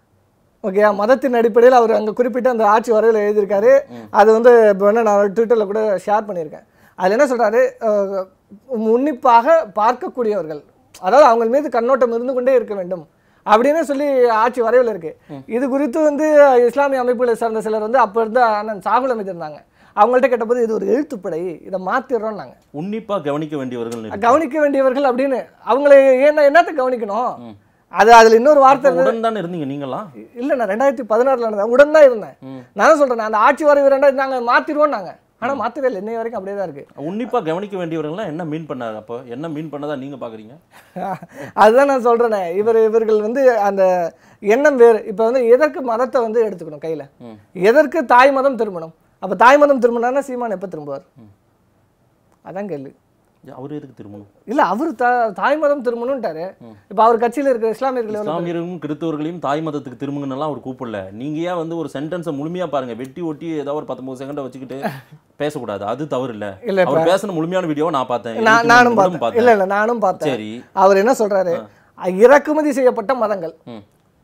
ஓகே மதத்தின் அடிப்படையில் அவர் அங்கே குறிப்பிட்ட அந்த ஆட்சி வரைவில் எழுதியிருக்காரு அது வந்து இப்போ வேணா நான் ட்விட்டரில் கூட ஷேர் பண்ணியிருக்கேன் அதில் என்ன சொல்றாரு அஹ், உன்னிப்பாக பார்க்கக்கூடியவர்கள் அதாவது அவங்க மீது கண்ணோட்டம் இருந்து கொண்டே இருக்க வேண்டும் அப்படின்னு சொல்லி ஆட்சி வரைவில் இருக்கு இது குறித்து வந்து இஸ்லாமிய அமைப்புகளை சார்ந்த சிலர் வந்து அப்போ இருந்த அண்ணன் சாகுல் அமைதி இருந்தாங்க அவங்கள்ட்ட கேட்டபோது இது ஒரு எழுத்துப்படை இதை மாத்திடுறோம் நாங்கள் உன்னிப்பா கவனிக்க வேண்டியவர்கள் கவனிக்க வேண்டியவர்கள் அப்படின்னு அவங்களை என்ன என்னத்தை கவனிக்கணும் அது அதுல இன்னொரு வார்த்தை இருக்கு. உடன் தானே இருந்தீங்க நீங்களாம் இல்ல நான் ரெண்டாயிரத்தி பதினாறுல இருந்தேன் உடன் தான் இருந்தேன் நான் தான் சொல்றேன் அந்த ஆட்சி வரைவு ரெண்டாயிரத்தி நாங்க மாத்திருவோம் நாங்க ஆனா மாத்தவே இல்லை இன்னை வரைக்கும் அப்படியே தான் இருக்கு உன்னிப்பா கவனிக்க வேண்டியவர்கள்லாம் என்ன மீன் பண்ணாரு அப்போ என்ன மீன் பண்ணதா நீங்க பாக்குறீங்க அதுதான் நான் சொல்றேனே இவர் இவர்கள் வந்து அந்த எண்ணம் வேறு இப்போ வந்து எதற்கு மதத்தை வந்து எடுத்துக்கணும் கையில எதற்கு தாய் மதம் திருமணம் அப்ப தாய் மதம் திரும்பினா சீமான் எப்ப திரும்புவார் அதான் கேள்வி அவரு எதுக்கு திரும்பணும் இல்ல அவர் தா தாய் மதம் திரும்பணும்ட்டாரு இப்ப அவர் கட்சியில இருக்கிற இஸ்லாமியர்கள் எவ்வளவு பேர்? இஸ்லாமியர்களும் கிறிஸ்தவர்களையும் தாய் மதத்துக்கு திரும்புங்கன்னெல்லாம் அவர் கூப்பிடல நீங்க ஏன் வந்து ஒரு சென்டென்ஸை முழுமையா பாருங்க வெட்டி ஒட்டி ஏதாவது ஒரு பத்தொன்பது செகண்டை வச்சுக்கிட்டு பேசக்கூடாது அது தவறு இல்ல இல்ல, இப்ப- அவர் பேசின முழுமையான வீடியோவை நான் பார்த்தேன் நான் 23 நானும் நிமிடம் பார்த்தேன் இல்ல இல்ல நானும் பார்த்தேன் சரி அவர் என்ன சொல்றாரு இறக்குமதி செய்யப்பட்ட மதங்கள் ம்.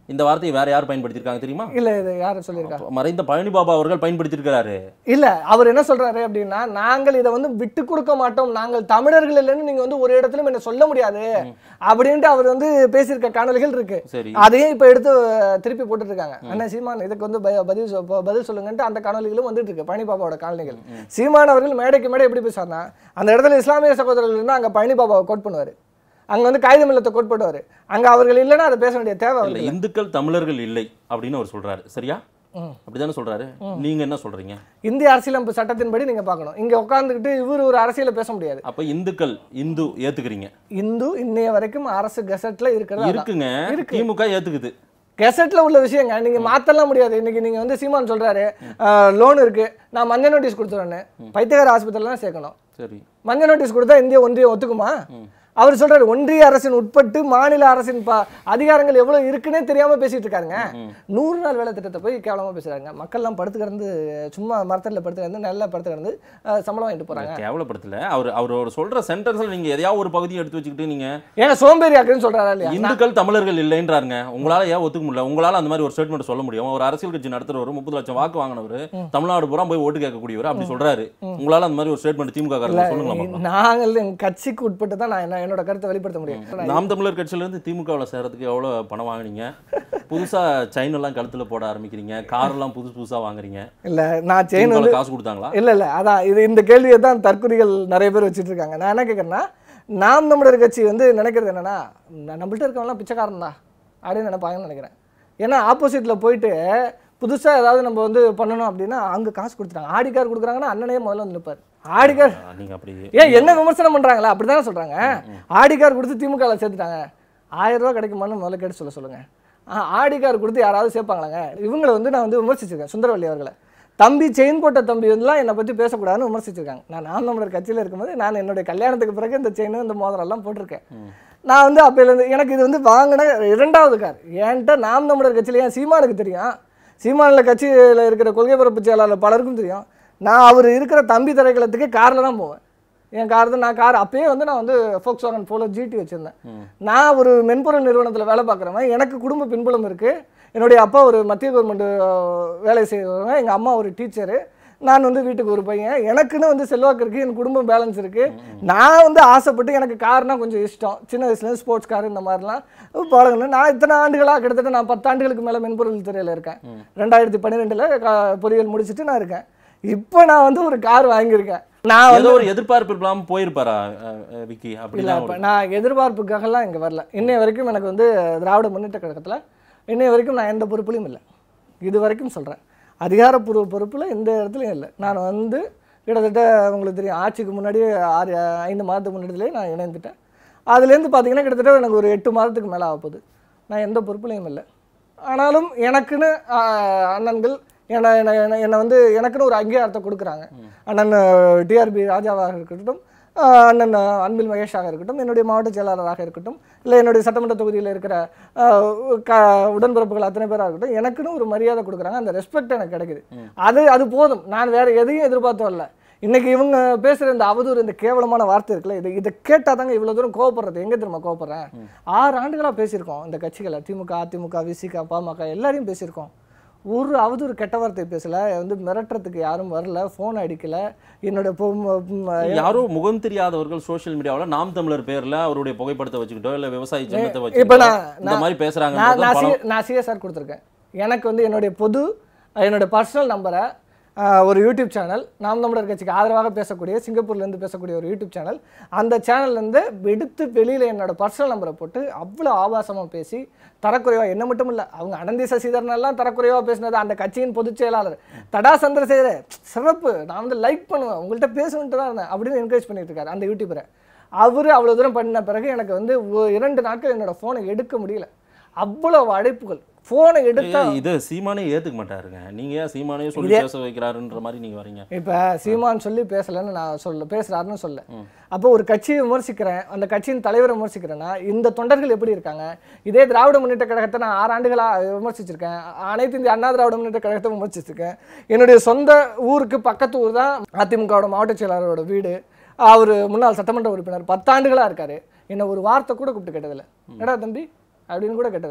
இந்த வார்த்தையை வேற யார் பயன்படுத்தியிருக்காங்க தெரியுமா இல்ல இது யாரு சொல்லியிருக்கா மறைந்த பழனி பாபா அவர்கள் பயன்படுத்தியிருக்கிறாரு இல்ல அவர் என்ன சொல்றாரு அப்படின்னா நாங்கள் இதை வந்து விட்டு கொடுக்க மாட்டோம் நாங்கள் தமிழர்கள் இல்லைன்னு நீங்க வந்து ஒரு இடத்துலயும் என்ன சொல்ல முடியாது அப்படின்ட்டு அவர் வந்து பேசியிருக்க காணொலிகள் இருக்கு சரி அதையும் இப்ப எடுத்து அஹ், திருப்பி போட்டுட்டு இருக்காங்க அண்ணா சீமான் இதுக்கு வந்து ப- பதில் சொ- ப- பதில் சொல்லுங்கன்ட்டு அந்த காணொலிகளும் வந்துட்டு இருக்கு பழனி பாபாவோட காணொலிகள் சீமான் அவர்கள் மேடைக்கு மேடை எப்படி பேசுவார்னா அந்த இடத்துல இஸ்லாமிய சகோதரர்கள் இருந்தா அங்க பழனி பாபாவை கோட் பண்ணுவாரு அங்க வந்து காகிதம் இல்லத்தை கோட் பண்ணுவாரு அங்க அவர்கள் இல்லைன்னா அதை பேச வேண்டிய தேவை இல்ல அவருக்கு இந்துக்கள் தமிழர்கள் இல்லை அப்படின்னு அவர் சொல்றாரு சரியா ம். அப்படிதானே சொல்றாரு நீங்க என்ன சொல்றீங்க இந்திய அரசியலமைப்பு சட்டத்தின்படி நீங்க பார்க்கணும் இங்க உட்கார்ந்துக்கிட்டு இவர் ஒரு அரசியல பேச முடியாது அப்ப இந்துக்கள் இந்து ஏத்துக்கிறீங்க இந்து இன்னைய வரைக்கும் அரசு கெசட்ல இருக்கிறது அதான். இருக்குங்க இருக்கு. திமுக ஏத்துக்குது கெசட்ல உள்ள விஷயங்க நீங்க மாத்தலாம் முடியாது இன்னைக்கு நீங்க வந்து சீமான் சொல்றாரு லோன் இருக்கு நான் மஞ்சள் நோட்டீஸ் கொடுத்துறேன்னு பைத்தியகார ஆஸ்பத்திரியில தான் சேர்க்கணும் சரி மஞ்சள் நோட்டீஸ் கொடுத்தா இந்திய ஒன்றியம் ஒத்துக்குமா அவர் சொல்றாரு ஒன்றிய அரசின் உட்பட்டு மாநில அரசின் ப- அதிகாரங்கள் எவ்வளவு இருக்குன்னே தெரியாம பேசிட்டு இருக்காருங்க நூறு நாள் வேலை திட்டத்தை போய் கேவலமா பேசுறாங்க மக்கள்லாம் படுத்து கிடந்து சும்மா மரத்தடியில் படுத்து கிடந்து நல்லா படுத்து கிடந்து அஹ், சம்பளம் வாங்கிட்டு போறாங்க கேவலப்படுத்தல அவர் அவர் சொல்ற சென்டென்ஸ்ல நீங்க எதையாவது ஒரு பகுதியை எடுத்து வச்சுக்கிட்டு நீங்க ஏங்க சோம்பேறி ஆக்குன்னு சொல்றாரா இல்லையா இந்துக்கள் தமிழர்கள் இல்லைன்றாருங்க உங்களால ஏன் ஒத்துக்க முடியல உங்களால அந்த மாதிரி ஒரு ஸ்டேட்மெண்ட் சொல்ல முடியும் ஒரு அரசியல் கட்சி நடத்துறவர் முப்பது லட்சம் வாக்கு வாங்கினவர் தமிழ்நாடு பூரா போய் ஓட்டு கேட்கக்கூடியவர் அப்படி சொல்றாரு உங்களால அந்த மாதிரி ஒரு ஸ்டேட்மெண்ட் திமுக காரங்க சொல்லுங்களா பார்க்கலாம். நாங்கள் எங்க கட்சிக்கு உட்பட்டு தான் நான் என்ன- என்னோட கருத்தை வெளிப்படுத்த முடியும் நாம் தமிழர் கட்சியில இருந்து திமுகவில் சேர்றதுக்கு எவ்வளவு பணம் வாங்குனீங்க புதுசா செயின் எல்லாம் கழுத்துல போட ஆரம்பிக்கிறீங்க கார் எல்லாம் புதுசு புதுசா வாங்குறீங்க இல்ல நான் செயின் திமுகவில் காசு கொடுத்தாங்களா இல்ல இல்ல அதான் இது இந்த கேள்வியை தான் தற்குறிகள் நிறைய பேர் வச்சுட்டு இருக்காங்க நான் என்ன கேட்குறேன்னா நாம் தமிழர் கட்சி வந்து நினைக்கிறது என்னன்னா ந- நம்மள்ட்ட இருக்கவங்களாம் பிச்சைக்காரன் தான் அப்படின்னு நினைப்பாங்கன்னு நினைக்கிறேன் ஏன்னா ஆப்போசிட்ல போயிட்டு புதுசா ஏதாவது நம்ம வந்து பண்ணணும் அப்படின்னா அங்க காசு கொடுத்துட்டாங்க ஆடி கார் கொடுக்குறாங்கன்னா அண்ணனே முதல்ல வந்து நிற்பார் ஆடி கார் ஆ, நீங்க அப்படி ஏன் என்ன விமர்சனம் பண்றாங்களா அப்படிதானே சொல்றாங்க ஆடி கார் கொடுத்து திமுகல சேர்த்துட்டாங்க ஆயிரம் ரூபாய் கிடைக்குமான்னு முதல்ல கேட்டு சொல்ல சொல்லுங்க ஆ, ஆடி கார் கொடுத்து யாராவது சேர்ப்பாங்களாங்க இவங்களை வந்து நான் வந்து விமர்சிச்சிருக்கேன் சுந்தரவல்லி அவர்களை தம்பி செயின் போட்ட தம்பி வந்துலாம் என்னை பற்றி பேசக்கூடாதுன்னு விமர்சிச்சிருக்காங்க நான் நாம் நம்மளோட கட்சியில் இருக்கும்போது நான் என்னுடைய கல்யாணத்துக்கு பிறகு இந்த செயின் இந்த மோதிரம் எல்லாம் போட்டிருக்கேன் நான் வந்து அப்போலேருந்து எனக்கு இது வந்து வாங்கின இரண்டாவது கார் என்கிட்ட நாம் நம்மளோட கட்சியில் ஏன் சீமானுக்கு தெரியும் சீமானில் கட்சியில் இருக்கிற கொள்கை பரப்பு செயலாளர் பலருக்கும் தெரியும் நான் அவர் இருக்கிற தம்பி திரைக்களத்துக்கு காரில் தான் போவேன் என் கார் தான் நான் கார் அப்பயே வந்து நான் வந்து ஃபோக்ஸ் வாகன் போல ஜிடி வச்சுருந்தேன் நான் ஒரு மென்பொருள் நிறுவனத்தில் வேலை பார்க்குறவன் எனக்கு குடும்ப பின்புலம் இருக்குது என்னுடைய அப்பா ஒரு மத்திய கவர்மெண்ட் வேலை செய்கிறவங்க எங்கள் அம்மா ஒரு டீச்சரு நான் வந்து வீட்டுக்கு ஒரு பையன் எனக்குன்னு வந்து செல்வாக்கு இருக்குது என் குடும்பம் பேலன்ஸ் இருக்குது நான் வந்து ஆசைப்பட்டு எனக்கு கார்னா கொஞ்சம் இஷ்டம் சின்ன வயசுலேருந்து ஸ்போர்ட்ஸ் கார் இந்த மாதிரிலாம் பழகணும் நான் இத்தனை ஆண்டுகளாக கிட்டத்தட்ட நான் பத்து ஆண்டுகளுக்கு மேலே மென்பொருள் துறையில் இருக்கேன் ரெண்டாயிரத்தி பன்னிரெண்டில் பொறியியல் முடிச்சுட்டு நான் இருக்கேன் இப்போ நான் வந்து ஒரு கார் வாங்கியிருக்கேன் நான் வந்து ஏதோ ஒரு எதிர்பார்ப்பு இல்லாம போயிருப்பாரா அஹ், அஹ், விக்கி இல்லை அப்படிலாம் இப்போ நான் எதிர்பார்ப்புக்காகலாம் இங்கே வரல இன்னைய வரைக்கும் எனக்கு வந்து திராவிட முன்னேற்ற கழகத்தில் இன்னைய வரைக்கும் நான் எந்த பொறுப்புலையும் இல்லை இது வரைக்கும் சொல்கிறேன் அதிகாரப்பூர்வ பொறுப்பில் எந்த இடத்துலையும் இல்லை நான் வந்து கிட்டத்தட்ட உங்களுக்கு தெரியும் ஆட்சிக்கு முன்னாடி ஆறு ஐந்து மாதத்துக்கு முன்னாடியிலே நான் இணைந்துட்டேன் அதுலேருந்து பார்த்தீங்கன்னா கிட்டத்தட்ட எனக்கு ஒரு எட்டு மாதத்துக்கு மேலே ஆக போகுது நான் எந்த பொறுப்புலையும் இல்லை ஆனாலும் எனக்குன்னு ஆஹ், அண்ணன்கள் என்னை என்னை என்னை- என்னை வந்து எனக்குன்னு ஒரு அங்கீகாரத்தை கொடுக்குறாங்க அண்ணன் டிஆர்பி ராஜாவாக இருக்கட்டும் ஆஹ், அண்ணன் அன்பில் மகேஷாக இருக்கட்டும் என்னுடைய மாவட்ட செயலாளராக இருக்கட்டும் இல்லை என்னுடைய சட்டமன்ற தொகுதியில் இருக்கிற ஆஹ், க உடன்பிறப்புகள் அத்தனை பேராக இருக்கட்டும் எனக்குன்னு ஒரு மரியாதை கொடுக்குறாங்க அந்த ரெஸ்பெக்ட் எனக்கு கிடைக்குது அது அது போதும் நான் வேற எதையும் எதிர்பார்த்து வரல இன்னைக்கு இவங்க பேசுகிற இந்த அவதூறு இந்த கேவலமான வார்த்தை இருக்குல்ல இது இதை கேட்டால் தாங்க இவ்வளோ தூரம் கோவப்படுறது எங்கே திரும்ப கோவப்படுறேன் ஆறு ஆண்டுகளாக பேசியிருக்கோம் இந்த கட்சிகளை திமுக அதிமுக விசிக பாமக எல்லாரையும் பேசியிருக்கோம் ஒரு அவதூறு கெட்ட வார்த்தை பேசல வந்து மிரட்டுறதுக்கு யாரும் வரல ஃபோன் அடிக்கல என்னோட பொ- ம- ம- யாரோ முகம் தெரியாதவர்கள் சோஷியல் மீடியாவுல நாம் தமிழர் பேர்ல அவருடைய புகைப்படத்தை வச்சுக்கிட்டோ இல்ல விவசாய சின்னத்தை இப்ப வச்சுக்கிட்டோ நான் இந்த மாதிரி பேசுறாங்க நான் நான் சி- நான் சிஎஸ்ஆர் கொடுத்துருக்கேன் எனக்கு வந்து என்னுடைய பொது என்னோட பர்சனல் நம்பரை ஒரு யூடியூப் சேனல் நாம் தமிழர் கட்சிக்கு ஆதரவாக பேசக்கூடிய சிங்கப்பூர்லேருந்து பேசக்கூடிய ஒரு யூடியூப் சேனல் அந்த சேனல்லேருந்து எடுத்து வெளியில் என்னோட பர்சனல் நம்பரை போட்டு அவ்வளோ ஆபாசமாக பேசி தரக்குறைவாக என்ன மட்டும் இல்லை அவங்க அனந்தி சசிதரன் எல்லாம் தரக்குறைவாக பேசினது அந்த கட்சியின் பொதுச் செயலாளர் தடா சந்திரசேகர் சிறப்பு நான் வந்து லைக் பண்ணுவேன் உங்கள்கிட்ட பேசணுன்ட்டு தான் இருந்தேன் அப்படின்னு என்கரேஜ் பண்ணிட்டு இருக்காரு அந்த யூடியூபரை அவர் அவ்வளோ தூரம் பண்ண பிறகு எனக்கு வந்து ஒ- இரண்டு நாட்கள் என்னோட ஃபோனை எடுக்க முடியல அவ்வளவு அழைப்புகள் ஃபோனை எடுத்தா ஏன் இது சீமானே ஏத்துக்க மாட்டாருங்க நீங்க ஏன் சீமானே சொல்லி பேச வைக்கிறாருன்ற மாதிரி நீங்க வரீங்க இப்போ சீமான் சொல்லி பேசலைன்னு நான் சொல்ல பேசுறாருன்னு சொல்ல அப்போ ஒரு கட்சியை விமர்சிக்கிறேன் அந்த கட்சியின் தலைவரை விமர்சிக்கிறேன்னா இந்த தொண்டர்கள் எப்படி இருக்காங்க இதே திராவிட முன்னேற்ற கழகத்தை நான் ஆறு ஆண்டுகளாக விமர்சிச்சிருக்கேன் அனைத்து இந்திய அண்ணா திராவிட முன்னேற்ற கழகத்தை விமர்சிச்சிருக்கேன் என்னுடைய சொந்த ஊருக்கு பக்கத்து ஊர் தான் அதிமுகவோட மாவட்ட செயலாளரோட வீடு அவர் முன்னாள் சட்டமன்ற உறுப்பினர் பத்தாண்டுகளா இருக்காரு என்ன ஒரு வார்த்தை கூட கூப்பிட்டு கேட்டதில்லை என்னடா தம்பி அப்படின்னு கூட கேட்டதில்லை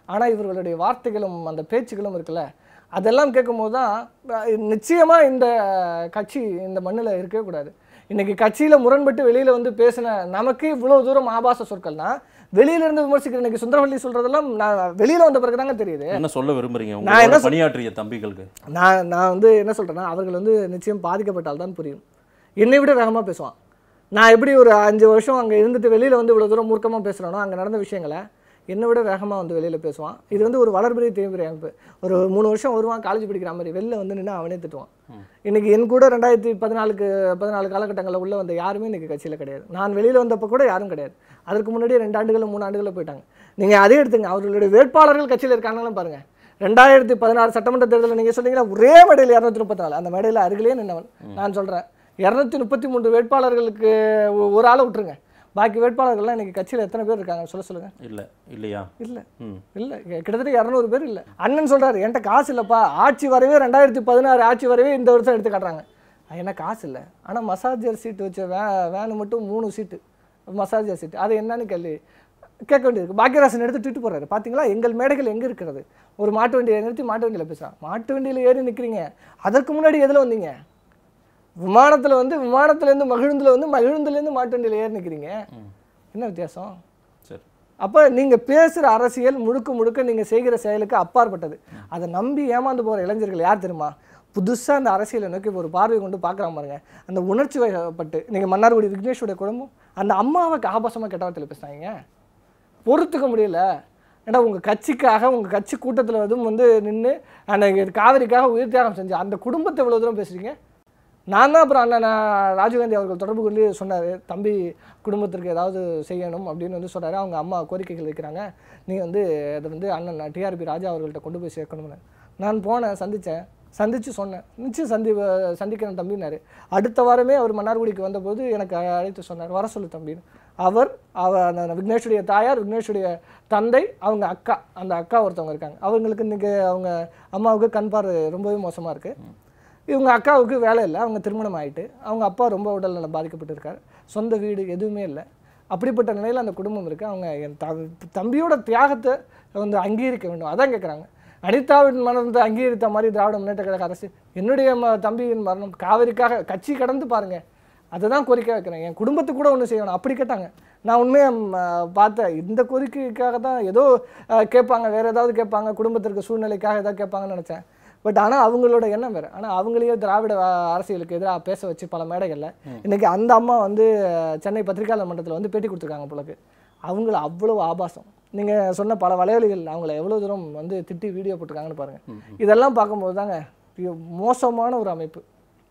ஆனால் இவர்களுடைய வார்த்தைகளும் அந்த பேச்சுகளும் இருக்குல்ல அதெல்லாம் கேட்கும்போது தான் நிச்சயமாக இந்த கட்சி இந்த மண்ணில் இருக்கவே கூடாது இன்னைக்கு கட்சியில் முரண்பட்டு வெளியில் வந்து பேசின நமக்கு இவ்வளோ தூரம் ஆபாச சொற்கள்னா வெளியில இருந்து விமர்சிக்கிற இன்னைக்கு சுந்தரவள்ளி சொல்றதெல்லாம் நான் வெளியில வந்த பிறகு தாங்க தெரியுது என்ன சொல்ல விரும்புறீங்க நான் உங்களோட என்ன சொல்- பணியாற்றிய தம்பிகளுக்கு நான் நான் வந்து என்ன சொல்கிறேன்னா அவர்கள் வந்து நிச்சயம் பாதிக்கப்பட்டால் தான் புரியும் என்னை விட வேகமாக பேசுவான் நான் எப்படி ஒரு அஞ்சு வருஷம் அங்கே இருந்துட்டு வெளியில் வந்து இவ்வளோ தூரம் மூர்க்கமாக பேசுகிறேனோ அங்கே நடந்த விஷயங்களை என்னை விட வேகமாக வந்து வெளியில் பேசுவான் இது வந்து ஒரு வளர்பிறை தேவைப்பெரிய அமைப்பு ஒரு மூணு வருஷம் வருவான் காலேஜ் படிக்கிற மாதிரி வெளில வந்து நின்று அவனே திட்டுவான் இன்னைக்கு என் கூட ரெண்டாயிரத்தி பதினாலுக்கு பதினாலு காலகட்டங்களில் உள்ள வந்த யாருமே இன்னைக்கு கட்சியில் கிடையாது நான் வெளியில் வந்தப்போ கூட யாரும் கிடையாது அதற்கு முன்னாடியே ரெண்டு ஆண்டுகள் மூணு ஆண்டுகளில் போயிட்டாங்க நீங்கள் அதே எடுத்துங்க அவர்களுடைய வேட்பாளர்கள் கட்சியில் இருக்காங்கன்னு பாருங்கள் ரெண்டாயிரத்தி பதினாறு சட்டமன்ற தேர்தலில் நீங்கள் சொன்னீங்கன்னா ஒரே மேடையில் இரநூத்தி முப்பத்தி நாலு அந்த மேடையில் அருகிலே நின்னவன் நான் சொல்கிறேன் இரநூத்தி முப்பத்தி மூன்று வேட்பாளர்களுக்கு ஒ- ஒரு ஆளை விட்டுருங்க பாக்கி வேட்பாளர்கள்லாம் இன்னைக்கு கட்சியில் எத்தனை பேர் இருக்காங்க சொல்ல சொல்லுங்கள் இல்ல இல்லையா இல்லை ம் இல்லை கிட்டத்தட்ட இரநூறு பேர் இல்லை அண்ணன் சொல்றாரு என்கிட்ட காசு இல்லைப்பா ஆட்சி வரவே ரெண்டாயிரத்தி பதினாறு ஆட்சி வரவே இந்த வருஷம் எடுத்து காட்டுறாங்க என்ன காசு இல்லை ஆனால் மசாஜர் சீட்டு வச்ச வே வேனு மட்டும் மூணு சீட்டு மசாஜர் சீட்டு அது என்னன்னு கேள்வி கேட்க வேண்டியது பாக்கியராசன் எடுத்து ட்விட்டு போடுறாரு பார்த்தீங்களா எங்கள் மேடைகள் எங்கே இருக்கிறது ஒரு மாட்டு வண்டியை நிறுத்தி மாட்டு வண்டியில் பேசுகிறான் மாட்டு வண்டியில் ஏறி நிற்கிறீங்க அதற்கு முன்னாடி எதில் வந்தீங்க விமானத்தில் வந்து விமானத்துலேருந்து மகிழுந்தில் வந்து மகிழுந்துலேருந்து மாட்டு வண்டியில் ஏறி நிற்கிறீங்க என்ன வித்தியாசம் சரி அப்போ நீங்கள் பேசுகிற அரசியல் முழுக்க முழுக்க நீங்கள் செய்கிற செயலுக்கு அப்பாற்பட்டது அதை நம்பி ஏமாந்து போகிற இளைஞர்கள் யார் தெரியுமா புதுசாக அந்த அரசியலை நோக்கி ஒரு பார்வை கொண்டு பார்க்குறான் பாருங்க அந்த உணர்ச்சி வயப்பட்டு நீங்கள் மன்னார்குடி விக்னேஷோட குடும்பம் அந்த அம்மாவை ஆபாசமாக கெட்ட வார்த்தையில் பேசுனாங்க பொறுத்துக்க முடியல ஏன்னா உங்கள் கட்சிக்காக உங்கள் கட்சி கூட்டத்தில் வந்து வந்து நின்று அந்த காவிரிக்காக உயிர் தியாகம் செஞ்ச அந்த குடும்பத்தை இவ்வளோ தூரம் பேசுகிறீங்க நான் தான் அப்புறம் அண்ணன் நான் ராஜீவ்காந்தி அவர்கள் தொடர்பு கொண்டு சொன்னார் தம்பி குடும்பத்திற்கு ஏதாவது செய்யணும் அப்படின்னு வந்து சொன்னார் அவங்க அம்மா கோரிக்கைகள் வைக்கிறாங்க நீ வந்து அதை வந்து அண்ணன் டிஆர்பி ராஜா அவர்கள்ட்ட கொண்டு போய் சேர்க்கணும்னு நான் போனேன் சந்தித்தேன் சந்தித்து சொன்னேன் நிச்சயம் சந்தி சந்திக்கிறேன் தம்பினாரு அடுத்த வாரமே அவர் மன்னார்குடிக்கு வந்தபோது எனக்கு அழைத்து சொன்னார் வர சொல்லு தம்பின்னு அவர் அவ அந்த விக்னேஷுடைய தாயார் விக்னேஷுடைய தந்தை அவங்க அக்கா அந்த அக்கா ஒருத்தவங்க இருக்காங்க அவங்களுக்கு இன்றைக்கி அவங்க அம்மாவுக்கு கண் பார்வை ரொம்பவே மோசமாக இருக்குது இவங்க அக்காவுக்கு வேலை இல்லை அவங்க திருமணம் ஆயிட்டு அவங்க அப்பா ரொம்ப உடல்நலம் பாதிக்கப்பட்டிருக்காரு சொந்த வீடு எதுவுமே இல்லை அப்படிப்பட்ட நிலையில் அந்த குடும்பம் இருக்குது அவங்க என் த தம்பியோட தியாகத்தை வந்து அங்கீகரிக்க வேண்டும் அதான் கேட்குறாங்க அனிதாவின் மரணத்தை அங்கீகரித்த மாதிரி திராவிட முன்னேற்ற கழக அரசு என்னுடைய ம தம்பியின் மரணம் காவிரிக்காக கட்சி கடந்து பாருங்க அதை தான் கோரிக்கை வைக்கிறேன் என் குடும்பத்துக்கு கூட ஒன்று செய்யணும் அப்படி கேட்டாங்க நான் உண்மையாக பார்த்தேன் இந்த கோரிக்கைக்காக தான் ஏதோ அஹ், கேட்பாங்க வேறு ஏதாவது கேட்பாங்க குடும்பத்திற்கு சூழ்நிலைக்காக ஏதாவது கேட்பாங்கன்னு நினச்சேன் பட் ஆனால் அவங்களோட எண்ணம் வேறு ஆனால் அவங்களையே திராவிட அஹ், அரசியலுக்கு எதிராக பேச வச்சு பல மேடைகளில் இன்னைக்கு அந்த அம்மா வந்து அஹ், சென்னை பத்திரிகையாளர் மன்றத்தில் வந்து பேட்டி கொடுத்துருக்காங்க போலக்கு அவங்கள அவ்வளோ ஆபாசம் நீங்கள் சொன்ன பல வலைவலிகள் அவங்கள எவ்வளோ தூரம் வந்து திட்டி வீடியோ போட்டிருக்காங்கன்னு பாருங்கள் இதெல்லாம் பார்க்கும்போது தாங்க இது மோசமான ஒரு அமைப்பு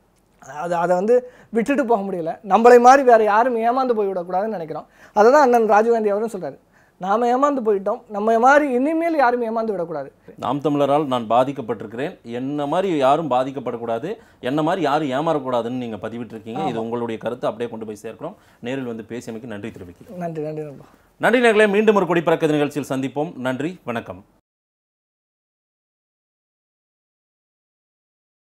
அது அதை வந்து விட்டுட்டு போக முடியல நம்மளை மாதிரி வேற யாரும் ஏமாந்து போய்விடக்கூடாதுன்னு நினைக்கிறோம் அதை தான் அண்ணன் ராஜீவ்காந்தி அவரும் சொல்றாரு நாம ஏமாந்து போயிட்டோம் நம்ம மாதிரி இனிமேல் யாரும் ஏமாந்து விடக்கூடாது நாம் தமிழரால் நான் பாதிக்கப்பட்டிருக்கிறேன் என்ன மாதிரி யாரும் பாதிக்கப்படக்கூடாது என்ன மாதிரி யாரும் ஏமாறக்கூடாதுன்னு நீங்கள் பதிவிட்டிருக்கீங்க இது உங்களுடைய கருத்தை அப்படியே கொண்டு போய் சேர்க்கிறோம் நேரில் வந்து பேசியமைக்கு நன்றி தெரிவிக்கிறேன் நன்றி நன்றி நண்பா நன்றி நேர்களே மீண்டும் ஒரு கொடி பறக்க நிகழ்ச்சியில் சந்திப்போம் நன்றி வணக்கம்